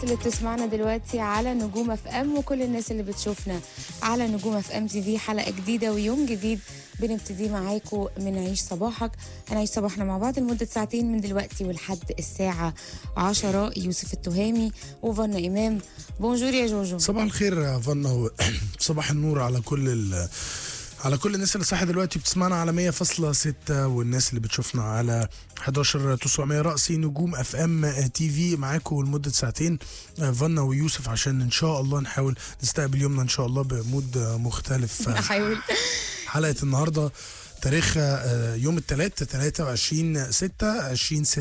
اللي بتسمعنا دلوقتي على نجوم اف ام وكل الناس اللي بتشوفنا على نجوم اف ام تي في حلقه جديده ويوم جديد بنبتدي معاكم من عيش صباحك هنعيش صباحنا مع بعض لمده ساعتين من دلوقتي ولحد الساعه 10 يوسف التهامي وفنا امام بونجور يا جوجو صباح الخير يا فنا صباح النور على كل ال على كل الناس اللي صاحيه دلوقتي بتسمعنا على 100.6 والناس اللي بتشوفنا على 11 900 رأسي نجوم اف ام تي في معاكم لمده ساعتين فنا ويوسف عشان ان شاء الله نحاول نستقبل يومنا ان شاء الله بمود مختلف احاول حلقه النهارده تاريخها يوم الثلاث 23 6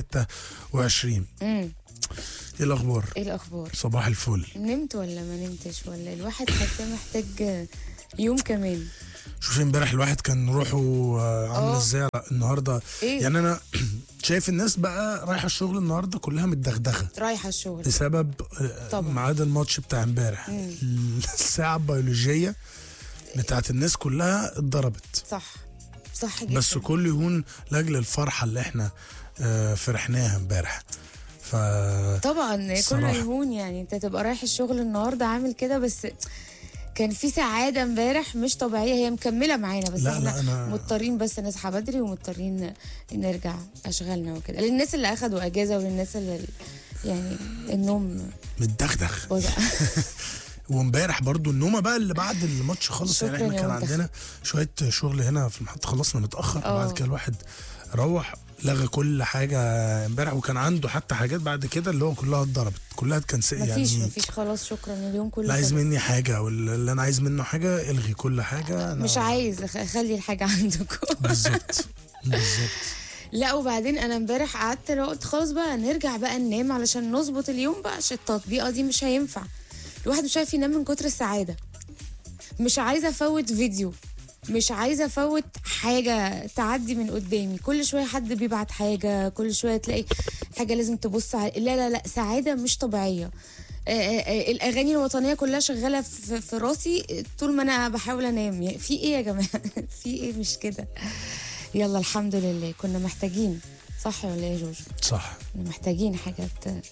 2026 امم ايه الاخبار ايه الاخبار صباح الفل نمت ولا ما نمتش ولا الواحد حتى محتاج يوم كمان شوف امبارح الواحد كان روحه آه، عامله آه. ازاي النهارده ايه يعني انا شايف الناس بقى رايحه الشغل النهارده كلها متدغدغه رايحه الشغل بسبب آه، طبعا. ميعاد الماتش بتاع امبارح مم. الساعه البيولوجيه بتاعت الناس كلها اتضربت صح صح جدا بس كل يهون لاجل الفرحه اللي احنا آه، فرحناها امبارح ف طبعا كله الصراحة. يهون يعني انت تبقى رايح الشغل النهارده عامل كده بس كان في سعاده امبارح مش طبيعيه هي مكمله معانا بس لا احنا لا انا مضطرين بس نصحى بدري ومضطرين نرجع اشغالنا وكده للناس اللي اخدوا اجازه وللناس اللي يعني النوم متدغدغ وجع وامبارح برضو النومه بقى اللي بعد الماتش خالص يعني شكراً احنا يا كان منتخب. عندنا شويه شغل هنا في المحطه خلصنا متاخر آه. وبعد كده الواحد روح لغى كل حاجه امبارح وكان عنده حتى حاجات بعد كده اللي هو كلها اتضربت كلها اتكنسل مفيش يعني مفيش خلاص شكرا اليوم كله اللي عايز خلص. مني حاجه او اللي انا عايز منه حاجه الغي كل حاجه أنا مش عايز أخ- اخلي الحاجه عندكم بالظبط بالظبط لا وبعدين انا امبارح قعدت لو قلت خلاص بقى نرجع بقى ننام علشان نظبط اليوم بقى عشان التطبيقه دي مش هينفع الواحد مش عارف ينام من كتر السعاده مش عايزه افوت فيديو مش عايزه افوت حاجه تعدي من قدامي كل شويه حد بيبعت حاجه كل شويه تلاقي حاجه لازم تبص على لا لا لا سعاده مش طبيعيه آه، آه، آه، الاغاني الوطنيه كلها شغاله في, في راسي طول ما انا بحاول انام يعني في ايه يا جماعه في ايه مش كده يلا الحمد لله كنا محتاجين صح ولا ايه يا جوجو صح كنا محتاجين حاجات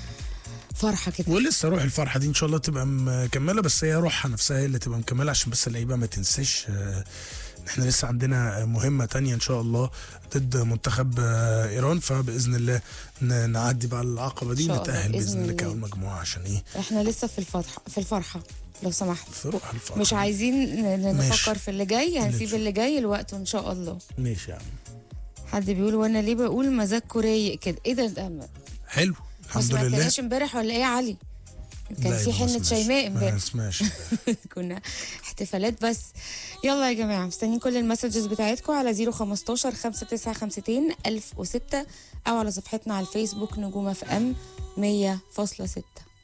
فرحه كده ولسه روح الفرحه دي ان شاء الله تبقى مكمله بس هي روحها نفسها هي اللي تبقى مكمله عشان بس اللعيبه ما تنساش آه، ان احنا لسه عندنا مهمه تانية ان شاء الله ضد منتخب آه، ايران فباذن الله ن- نعدي بقى العقبه دي إن شاء الله، نتاهل بإذن باذن الله الله. كاول مجموعه عشان ايه احنا لسه في الفرحه في الفرحه لو سمحت في روح الفرحه مش عايزين ن- ن- ماشي. نفكر في اللي جاي هنسيب نشوف. اللي جاي لوقته ان شاء الله ماشي يا عم حد بيقول وانا ليه بقول مزاجكوا رايق كده ايه ده ده ما حلو ما الحمد لله سمعتناش امبارح ولا ايه يا علي كان لا، في يبقى ما حنه اسمعش. شيماء ما امبارح اسمعش كنا احتفالات بس يلا يا جماعه مستنيين كل المسجز بتاعتكم على 015 5952 1006 او على صفحتنا على الفيسبوك نجوم اف ام 100.6